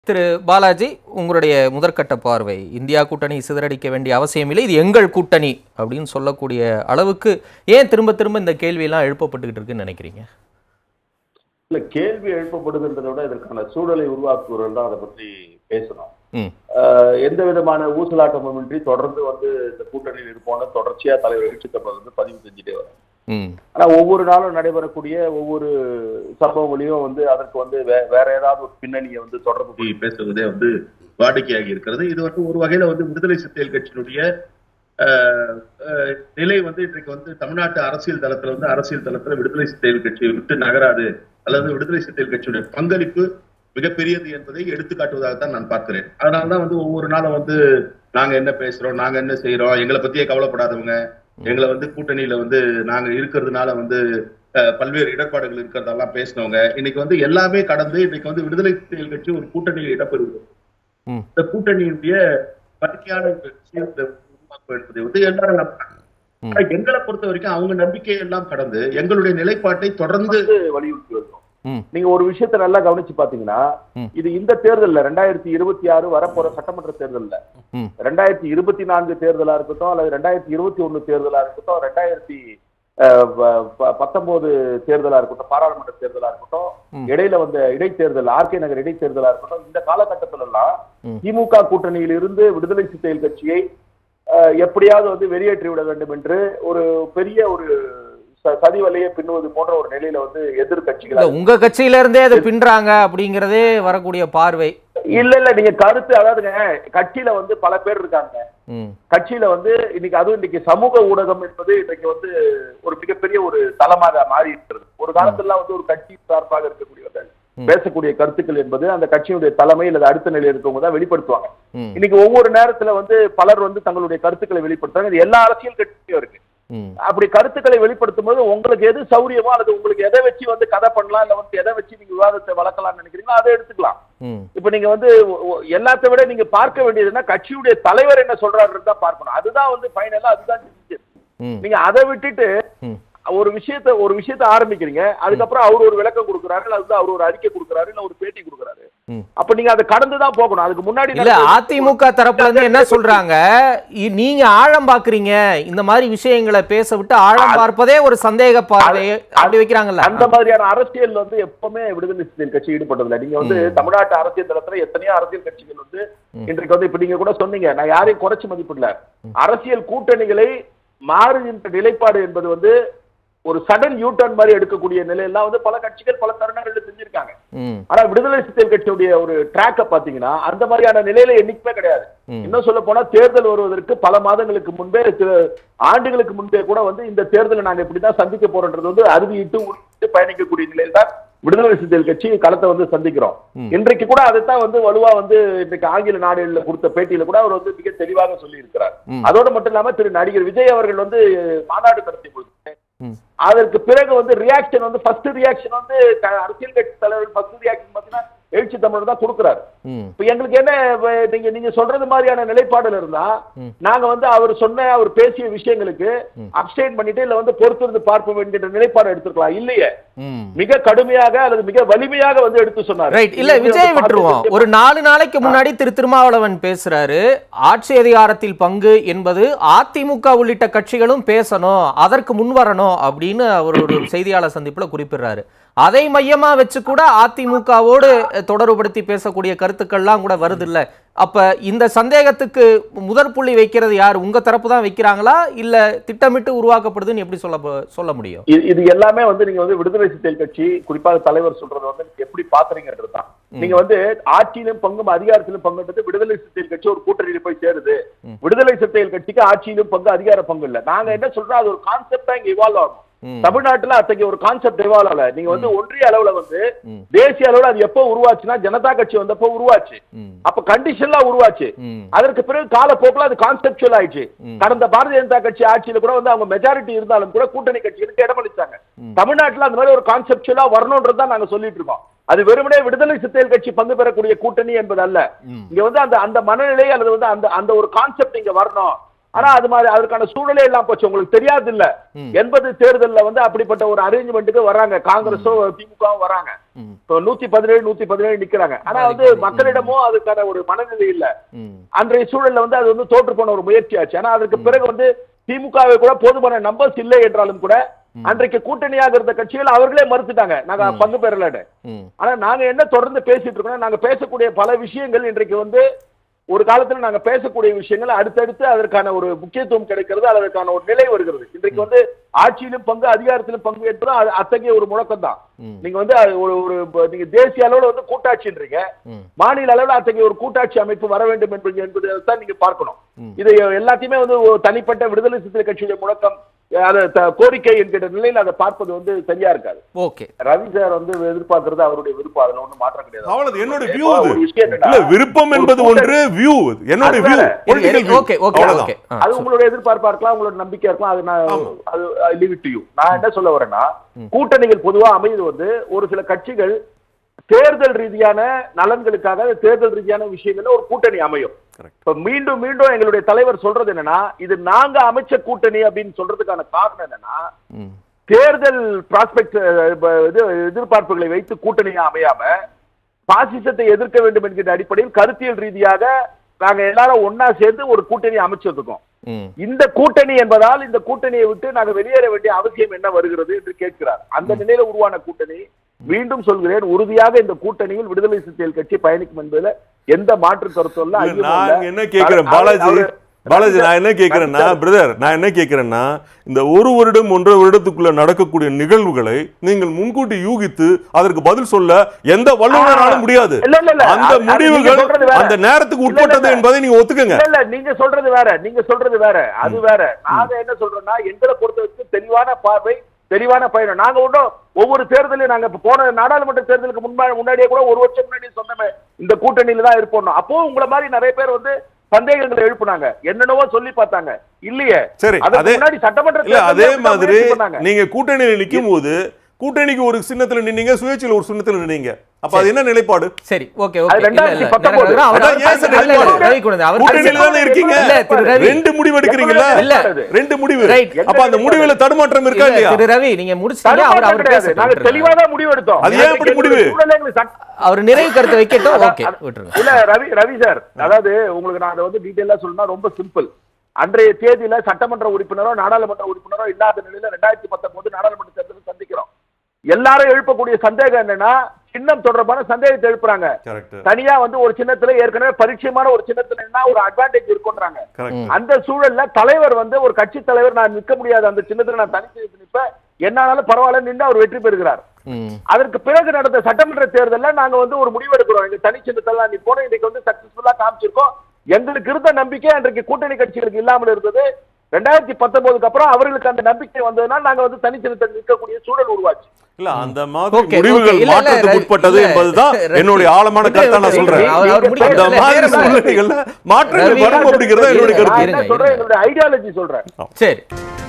திரு பாலாஜி உங்களுடைய முதற்கட்ட பார்வை இந்தியா கூட்டணி சிதறடிக்க வேண்டிய அவசியமில்லை இது எங்கள் கூட்டணி அப்படின்னு சொல்லக்கூடிய அளவுக்கு ஏன் திரும்ப திரும்ப இந்த கேள்வியெல்லாம் எழுப்பப்பட்டுக்கிட்டு இருக்குன்னு நினைக்கிறீங்க இல்ல கேள்வி எழுப்பப்படுதுன்றதை விட இதற்கான சூழலை உருவாக்குவர்கள் தான் அதை பற்றி பேசணும் ம் ஆஹ் எந்த விதமான ஊசலாட்டமுமின்றி தொடர்ந்து வந்து இந்த கூட்டணியில் இருப்போம்னு தொடர்ச்சியா தலைவர் எழுச்சி தமிழர் வந்து பதிவு செஞ்சுட்டே வரும் ம் ஆனா ஒவ்வொரு நாளும் நடைபெறக்கூடிய ஒவ்வொரு சம்பவங்களையும் வந்து அதற்கு வந்து வே- வேற ஏதாவது ஒரு பின்னணியை வந்து தொடர்பு பற்றி பேசுவதே வந்து வாடிக்கையாகி இருக்கிறது இது வந்து ஒரு வகையில வந்து விடுதலை சிறுத்தைகள் கட்சியினுடைய ஆஹ், ஆஹ், நிலை வந்து இன்றைக்கு வந்து தமிழ்நாட்டு அரசியல் தளத்துல வந்து அரசியல் தளத்துல விடுதலை சிறுத்தைகள் கட்சியை விட்டு நகராது அல்லது விடுதலை சிறுத்தைகள் கட்சியுடைய பங்களிப்பு மிகப்பெரியது என்பதை எடுத்துக்காட்டுவதாகத்தான் நான் பார்க்கிறேன் அதனாலதான் வந்து ஒவ்வொரு நாளும் வந்து நாங்க என்ன பேசுறோம் நாங்க என்ன செய்யறோம் எங்களை பத்தியே கவலைப்படாதவங்க எங்களை வந்து கூட்டணியில வந்து நாங்க இருக்கிறதுனால வந்து அஹ், பல்வேறு இடர்பாடுகள் இருக்கிறதெல்லாம் பேசினவங்க இன்னைக்கு வந்து எல்லாமே கடந்து இன்னைக்கு வந்து விடுதலை சிறுத்தைகள் கட்சி ஒரு கூட்டணியில் இடம்பெறுகிறது ம். இந்த கூட்டணியினுடைய பரிக்கையான விஷயத்தை உருவாக்கும் என்பதை வந்து எல்லாரும் நம்புறாங்க. ம். ஆனா எங்களை பொறுத்த வரைக்கும் அவங்க நம்பிக்கை எல்லாம் கடந்து எங்களுடைய நிலைப்பாட்டை தொடர்ந்து வந்து வலியுறுத்தி வருகிறோம் ம். நீங்க ஒரு விஷயத்தை நல்லா கவனிச்சு பாத்தீங்கன்னா ம். இது இந்த தேர்தல்ல ரெண்டாயிரத்தி இருபத்தி ஆறு வரப்போற சட்டமன்ற தேர்தல்ல ம். ரெண்டாயிரத்தி இருபத்தி நான்கு தேர்தலா இருக்கட்டும் அல்லது ரெண்டாயிரத்தி இருபத்தி ஒண்ணு தேர்தலா இருக்கட்டும் ரெண்டாயிரத்தி அஹ், ப- ப- பத்தொன்பது தேர்தலா இருக்கட்டும் பாராளுமன்ற தேர்தலா இருக்கட்டும் ம். இடையில வந்த இடைத்தேர்தல் ஆர்கே நகர் இடைத்தேர்தலா இருக்கட்டும் இந்த காலகட்டத்தில எல்லாம் ம். திமுக கூட்டணியில் இருந்து விடுதலை சிறுத்தைகள் கட்சியை அஹ், எப்படியாவது வந்து வெளியேற்றி விட வேண்டும் என்று ஒரு பெரிய ஒரு ச- சதி வலையை பின்னுவது போன்ற ஒரு நிலையில வந்து இல்ல எதிர்கட்சிகள் உங்க கட்சியில இருந்தே அதை பின்றாங்க அப்படிங்கிறதே வரக்கூடிய பார்வை இல்ல இல்ல நீங்க கருத்து அதாவதுங்க கட்சியில வந்து பல பேர் இருக்காங்க ம் கட்சியில வந்து இன்னைக்கு அதுவும் இன்னைக்கு சமூக ஊடகம் என்பது இன்னைக்கு வந்து ஒரு மிகப்பெரிய ஒரு தளமாக மாறி இருக்கிறது ஒரு காலத்துல வந்து ஒரு கட்சி சார்பாக இருக்கக்கூடியவர்கள் ம். பேசக்கூடிய கருத்துக்கள் என்பது அந்த கட்சியினுடைய தலைமை அல்லது அடுத்த நிலையில் இருக்கவங்க தான் வெளிப்படுத்துவாங்க ம் இன்னைக்கு ஒவ்வொரு நேரத்துல வந்து பலர் வந்து தங்களுடைய கருத்துக்களை வெளிப்படுத்துறாங்க இது எல்லா அரசியல் கட்சியும் இருக்கு ம் அப்படி கருத்துக்களை வெளிப்படுத்தும் போது உங்களுக்கு எது சௌரியமோ அல்லது உங்களுக்கு எதை வச்சு வந்து கதை பண்ணலாம் இல்ல வந்து எதை வச்சு நீங்க விவாதத்தை வளர்க்கலாம்னு நினைக்கிறீங்களோ அதை எடுத்துக்கலாம் ம் இப்ப நீங்க வந்து ஒ- ஒ- எல்லாத்த விட நீங்க பார்க்க வேண்டியதுன்னா கட்சியுடைய தலைவர் என்ன சொல்றாருன்னு தான் பார்க்கணும் அதுதான் வந்து ஃபைனலா அதுதான் decision. ம் நீங்க அதை விட்டுட்டு ம் ஒரு விஷயத்த ஒரு விஷயத்த ஆரம்பிக்கிறீங்க அதுக்கப்புறம் அவர் ஒரு விளக்கம் கொடுக்குறாரு அல்லது வந்து அவர் ஒரு அறிக்கை கொடுக்குறாரு இல்ல ஒரு பேட்டி கொடுக்குறாரு ம். அப்ப நீங்க அதை கடந்து தான் போகணும் அதுக்கு முன்னாடி இல்ல நடந்த- அதிமுக தரப்புல இருந்து என்ன சொல்றாங்க இ- நீங்க ஆழம் பாக்குறீங்க இந்த மாதிரி விஷயங்களை பேச விட்டு ஆழம் பார்ப்பதே ஒரு சந்தேக பார்வை அப்படி வைக்கிறாங்கல்ல அந்த மாதிரியான அரசியல் வந்து எப்பவுமே விடுதலை சிறுத்தைகள் கட்சி ஈடுபட்டதில்லை நீங்க வந்து தமிழ்நாட்டு அரசியல் தளத்துல எத்தனையோ அரசியல் கட்சிகள் வந்து இன்றைக்கு வந்து இப்ப நீங்க கூட சொன்னீங்க நான் யாரையும் குறைச்சு மதிப்பிடல அரசியல் கூட்டணிகளை மாறுகின்ற நிலைப்பாடு என்பது வந்து ஒரு சடன் யூ டர்ன் மாதிரி எடுக்கக்கூடிய நிலையெல்லாம் வந்து பல கட்சிகள் பல தருணங்கள்ல செஞ்சிருக்காங்க ம் ஆனா விடுதலை சிறுத்தைகள் கட்சியுடைய ஒரு ட்ராக்க பாத்தீங்கன்னா அந்த மாதிரியான நிலையில என்னைக்குமே கிடையாது ம். இன்னும் சொல்ல போனா தேர்தல் வருவதற்கு பல மாதங்களுக்கு முன்பே சில ஆண்டுகளுக்கு முன்பே கூட வந்து இந்த தேர்தலை நாங்க இப்படிதான் சந்திக்க போறோன்றது வந்து அறுதியிட்டு உறுதிட்டு பயணிக்கக்கூடிய நிலையில் தான் விடுதலை சிறுத்தைகள் கட்சி களத்தை வந்து சந்திக்கிறோம் ம். இன்றைக்கு கூட அதைத்தான் வந்து வலுவா வந்து இன்றைக்கு ஆங்கில நாடுகளில் கொடுத்த பேட்டியில கூட அவர் வந்து மிக தெளிவாக சொல்லி இருக்கிறார் ம். அதோடு மட்டும் இல்லாம திரு நடிகர் விஜய் அவர்கள் வந்து மாநாடு நடத்திய பொழுது ம். அதற்கு பிறகு வந்து ரியாக்ஷன் வந்து ஃபர்ஸ்ட் ரியாக்ஷன் வந்து க- அரசியல் கட்சி தலைவர் ஃபர்ஸ்ட் ரியாக்ஷன் பாத்தீங்கன்னா எழுச்சி தமிழர் தான் கொடுக்குறாரு ம் இப்ப எங்களுக்கு என்ன இப்ப நீங்க நீங்க சொல்றது மாதிரியான நிலைப்பாடுல இருந்தா ம். நாங்க வந்து அவர் சொன்ன அவர் பேசிய விஷயங்களுக்கு ம். அப்சைன் பண்ணிட்டு இல்ல வந்து பொறுத்திருந்து பார்ப்போம் என்கிற நிலைப்பாடு எடுத்துக்கலாம் இல்லையே ம் மிக கடுமையாக அல்லது மிக வலிமையாக வந்து எடுத்து சொன்னார் ரைட் இல்ல விஜய் விட்டுருவோம் ஒரு நாலு நாளைக்கு முன்னாடி திரு திருமாவளவன் பேசுறாரு ஆட்சி அதிகாரத்தில் பங்கு என்பது அதிமுக உள்ளிட்ட கட்சிகளும் பேசணும் அதற்கு முன் வரணும் அப்படின்னு அவர் ஒரு செய்தியாளர் சந்திப்புல குறிப்பிடுறாரு அதை மையமா வச்சு கூட அதிமுகவோடு தொடர்புபடுத்தி பேசக்கூடிய கருத்துக்கள்லாம் கூட வருது இல்ல அப்ப இந்த சந்தேகத்துக்கு முதற் புள்ளி வைக்கிறது யார் உங்க தரப்பு தான் வைக்கிறாங்களா இல்ல திட்டமிட்டு உருவாக்கப்படுதுன்னு எப்படி சொல்ல சொல்ல முடியும் இது- இது எல்லாமே வந்து நீங்க வந்து விடுதலை சிறுத்தைகள் கட்சி குறிப்பாக தலைவர் சொல்றது வந்து நீங்க எப்படி பாக்குறீங்கன்றது தான் நீங்க வந்து ஆட்சியிலும் பங்கும் அதிகாரத்திலும் பங்குன்றது விடுதலை சிறுத்தைகள் கட்சி ஒரு கூட்டணியில போய் சேருது ம். விடுதலை சிறுத்தைகள் கட்சிக்கு ஆட்சியிலும் பங்கு அதிகார பங்கு இல்ல நாங்க என்ன சொல்றோம் அது ஒரு கான்செப்டா இங்க இவால்வ் ஆகும் ம். தமிழ்நாட்டுல அத்தகைய ஒரு கான்செப்ட் இவால்வ் ஆகல நீங்க வந்து ஒன்றிய அளவுல வந்து ம். தேசிய அளவுல அது எப்போ உருவாச்சுன்னா ஜனதா கட்சி வந்தப்போ உருவாச்சு ம். அப்ப கண்டிஷன்லாம் உருவாச்சு ம். அதற்கு பிறகு காலப்போக்கில் அது கான்செப்டுவல் ஆயிடுச்சு ம். கடந்த பாரதிய ஜனதா கட்சி ஆட்சியில கூட வந்து அவங்க மெஜாரிட்டி இருந்தாலும் கூட கூட்டணி கட்சிகளுக்கு இடமளிச்சாங்க ம். தமிழ்நாட்டுல அந்த மாதிரி ஒரு கான்செப்டுவலா வரணும்ன்றது தான் நாங்க சொல்லிட்டு இருக்கோம் அது வெறுமனே விடுதலை சிறுத்தைகள் கட்சி பங்கு பெறக்கூடிய கூட்டணி என்பது அல்ல ம். இங்க வந்து அந்த அந்த மனநிலை அல்லது வந்து அந்த அந்த ஒரு கான்செப்ட் இங்க வரணும் ஆனா அது மாதிரி அதற்கான சூழலே எல்லாம் போச்சு உங்களுக்கு தெரியாது இல்ல ம். எண்பது தேர்தல்ல வந்து அப்படிப்பட்ட ஒரு அரேஞ்ச்மெண்ட்டுக்கு வராங்க காங்கிரஸோ திமுகவும் வராங்க ம், இப்போ நூத்தி பதினேழு நூத்தி பதினேழு நிக்கிறாங்க ஆனா வந்து மக்களிடமும் அதுக்கான ஒரு மனநிலை இல்ல ம், அன்றைய சூழல்ல வந்து அது வந்து தோற்று போன ஒரு முயற்சி ஆச்சு ஆனா அதற்கு பிறகு வந்து திமுகவை கூட போதுமான நம்பர்ஸ் இல்லை என்றாலும் கூட அன்றைக்கு கூட்டணியாக இருந்த கட்சிகள் அவர்களே மறுத்துட்டாங்க நாங்க பங்கு பெறலன்னு ம். ஆனா நாங்க என்ன தொடர்ந்து பேசிட்டு இருக்கோம் நாங்க பேசக்கூடிய பல விஷயங்கள் இன்றைக்கு வந்து ஒரு காலத்துல நாங்க பேசக்கூடிய விஷயங்கள் அடுத்தடுத்து அதற்கான ஒரு முக்கியத்துவம் கிடைக்கிறது அதற்கான ஒரு நிலை வருகிறது இன்றைக்கு வந்து ஆட்சியிலும் பங்கு அதிகாரத்திலும் பங்கு என்பது அது அத்தகைய ஒரு முழக்கம் தான் ம். நீங்க வந்து அது ஒரு ஒரு இப்ப நீங்க தேசிய அளவுல வந்து கூட்டாட்சின்றீங்க ம். மாநில அளவுல அத்தகைய ஒரு கூட்டாட்சி அமைப்பு வர வேண்டும் என்பது என்பதை தான் நீங்க பார்க்கணும் ம். இது எல்லாத்தையுமே வந்து ஒரு தனிப்பட்ட விடுதலை சிறுத்தை கட்சியுடைய முழக்கம் அதை த- கோரிக்கை என்கிற நிலையில் அதை பார்ப்பது வந்து சரியா இருக்காது ஓகே ரவி சார் வந்து எதிர்பார்க்கறது அவருடைய விருப்பம் அதுல ஒண்ணும் மாற்றம் கிடையாது அவ்வளவு என்னோட வியூ இப்போ அது ஒரு விஷயம் என்னன்னா, இல்ல விருப்பம் என்பது ஒரு ஒன்று வியூ என்னோட அது வியூ வேற. பொலிட்டிக்கல் வியூ ஓகே ஓகே அவ்வளவுதான் ஓகே ஆ, அது உங்களோட எதிர்பார்ப்பா இருக்கலாம் உங்களோட நம்பிக்கை இருக்கலாம் அது நான் ஆமா. அது லீவ் இட் யூ நான் என்ன சொல்ல வரேன்னா கூட்டணிகள் பொதுவா அமைது வந்து ஒரு சில கட்சிகள் தேர்தல் ரீதியான நலன்களுக்காக தேர்தல் ரீதியான விஷயங்கள்ல ஒரு கூட்டணி அமையும் Correct. இப்ப மீண்டும் மீண்டும் எங்களுடைய தலைவர் சொல்றது என்னன்னா இது நாங்க அமைச்ச கூட்டணி அப்படின்னு சொல்றதுக்கான காரணம் என்னன்னா ம், தேர்தல் ப்ராஸ்பெக்ட் இது எதிர்பார்ப்புகளை வைத்து கூட்டணியா அமையாம பாசிசத்தை எதிர்க்க வேண்டும் என்கிற அடிப்படையில் கருத்தியல் ரீதியாக நாங்க எல்லாரும் ஒன்னா சேர்ந்து ஒரு கூட்டணி அமைச்சிருக்கோம் ம். இந்த கூட்டணி என்பதால் இந்த கூட்டணியை விட்டு நாங்க வெளியேற வேண்டிய அவசியம் என்ன வருகிறது என்று கேட்கிறார் அந்த நிலையில உருவான கூட்டணி மீண்டும் சொல்கிறேன் உறுதியாக இந்த கூட்டணியில் விடுதலை சிறுத்தைகள் கட்சி பயணிக்கும் என்பதுல எந்த மாற்று கருத்தும் இல்ல இல்ல, ஐயமும் இல்ல. நான் என்ன கேக்குறேன் அவர்- பாலாஜி அவரு- பாலாஜி நான் என்ன கேக்குறேன்னா பிரதர் நான் என்ன கேக்குறேன்னா இந்த ஒரு வருடம் ஒன்றரை வருடத்துக்குள்ள நடக்கக்கூடிய நிகழ்வுகளை நீங்கள் முன்கூட்டி யூகித்து அதற்கு பதில் சொல்ல எந்த வல்லுநராலும் முடியாது இல்ல, இல்ல, இல்ல. அந்த அது- அது நீங்க முடிவுகள் சொல்றது வேற. அந்த நேரத்துக்கு இல்ல, இல்ல, உட்பட்டது இல்ல. என்பதை நீங்க ஒத்துக்கங்க இல்ல இல்ல நீங்க சொல்றது வேற நீங்க சொல்றது வேற அது வேற நாங்க என்ன சொல்றோம்னா எங்களை பொறுத்த வரைக்கும் தெளிவான பார்வை தெளிவான பயணம் நாங்க ஒன்றும் ஒவ்வொரு தேர்தலையும் நாங்க இப்ப போன நாடாளுமன்ற தேர்தலுக்கு முன்னாடி முன்னாடியே கூட ஒரு வருஷம் முன்னாடி சொன்னமே இந்த கூட்டணியில தான் இருப்போம் அப்போ உங்களை மாதிரி நிறைய பேர் வந்து சந்தேகங்களை எழுப்புனாங்க என்னென்னவோ சொல்லி பார்த்தாங்க இல்லையே சரி அதுக்கு அதே முன்னாடி சட்டமன்ற இல்ல தேர்தல்ல அதே அப்படிதான் மாதிரி முயற்சி பண்ணாங்க. நீங்க கூட்டணியில் நிக்கும் போது கூட்டணிக்கு ஒரு சின்னத்துல நின்னீங்க சுயேட்சையில் ஒரு சின்னத்துல நின்னீங்க அப்ப அது என்ன நிலைப்பாடு சரி ஓகே அது ஓகே இல்ல ரெண்டாயிரத்தி இல்ல பத்தொன்பது. நேரம் அவர் அதான் ஏன் சார் இல்ல, இல்ல, நிலைப்பாடு? ரவி குழந்தை, அவர் கூட்டணியில தானே இருக்கீங்க இல்ல, திரு ரவி. ரெண்டு முடிவு எடுக்கிறீங்களா இல்ல. ரெண்டு முடிவு Right. அப்ப அந்த முடிவுல தடுமாற்றம் இருக்கா இல்ல, இல்லையா திரு ரவி நீங்க முடிச்சிட்டீங்க அவர் தடுமாற்றம் அவர் கிடையாது நாங்க பேச தெளிவா தான் முடிவு எடுத்தோம் அது ஏன் அப்படி முடிவு? சூழலை எங்களுக்கு சட்ட- அவர் நிறைவு கருத்தை வைக்கட்டும் அதான், ஓகே அதான். விட்டுருங்க இல்ல ரவி ரவி சார் அதாவது உங்களுக்கு நான் அதை வந்து டீடைலா சொல்லணும்னா ரொம்ப சிம்பிள் அன்றைய தேதியில சட்டமன்ற உறுப்பினரோ நாடாளுமன்ற உறுப்பினரோ இல்லாத நிலையில ரெண்டாயிரத்தி பத்தொன்பது நாடாளுமன்ற தேர்தலை சந்திக்கிறோம் எல்லாரும் எழுப்பக்கூடிய சந்தேகம் என்னன்னா சின்னம் தொடர்பான சந்தேகத்தை எழுப்புறாங்க கரெக்ட் தனியா வந்து ஒரு சின்னத்துல ஏற்கனவே பரிச்சயமான ஒரு சின்னத்துல என்ன ஒரு அட்வான்டேஜ் இருக்குன்றாங்க கரெக்ட் அந்த சூழல்ல தலைவர் வந்து ஒரு கட்சி தலைவர் நான் நிற்க முடியாது அந்த சின்னத்துல நான் தனித்து நிற்பேன் என்னாலும் பரவாயில்ல நின்று அவர் வெற்றி பெறுகிறார் ம் அதற்கு பிறகு நடந்த சட்டமன்ற தேர்தல்ல நாங்க வந்து ஒரு முடிவு எடுக்கிறோம் எங்க தனி சின்னத்தெல்லாம் நிப்போம் இன்னைக்கு வந்து சக்சஸ்ஃபுல்லா காமிச்சிருக்கோம் எங்களுக்கு இருந்த நம்பிக்கை அன்றைக்கு கூட்டணி கட்சிகளுக்கு இல்லாமல் இருந்தது ரெண்டாயிரத்தி பத்தொன்பதுக்கு அப்புறம் அவர்களுக்கு அந்த நம்பிக்கை வந்ததுனால் நாங்க வந்து தனி சின்னத்தில் நிற்கக்கூடிய சூழல் உருவாச்சு இல்ல அந்த மாதிரி Okay, முடிவுகள் okay. இல்ல, இல்ல, மாற்றத்துக்கு ரவி, உட்பட்டது இல்ல, என்பதுதான் ரவி. என்னுடைய ஆழமான இல்ல, கருத்தா நான் இல்ல, சொல்றேன் அவர் அவர் முடிக்க அந்த இல்ல, மாதிரி நேரம் தான். சூழ்நிலைகள்ல மாற்றங்கள் ரவி, வரும் அப்படிங்கறத என்னுடைய இருங்க, கருத்து நான் என்ன இருங்க, சொல்றேன் இருங்க. எங்களுடைய ஐடியாலஜி சொல்றேன் சரி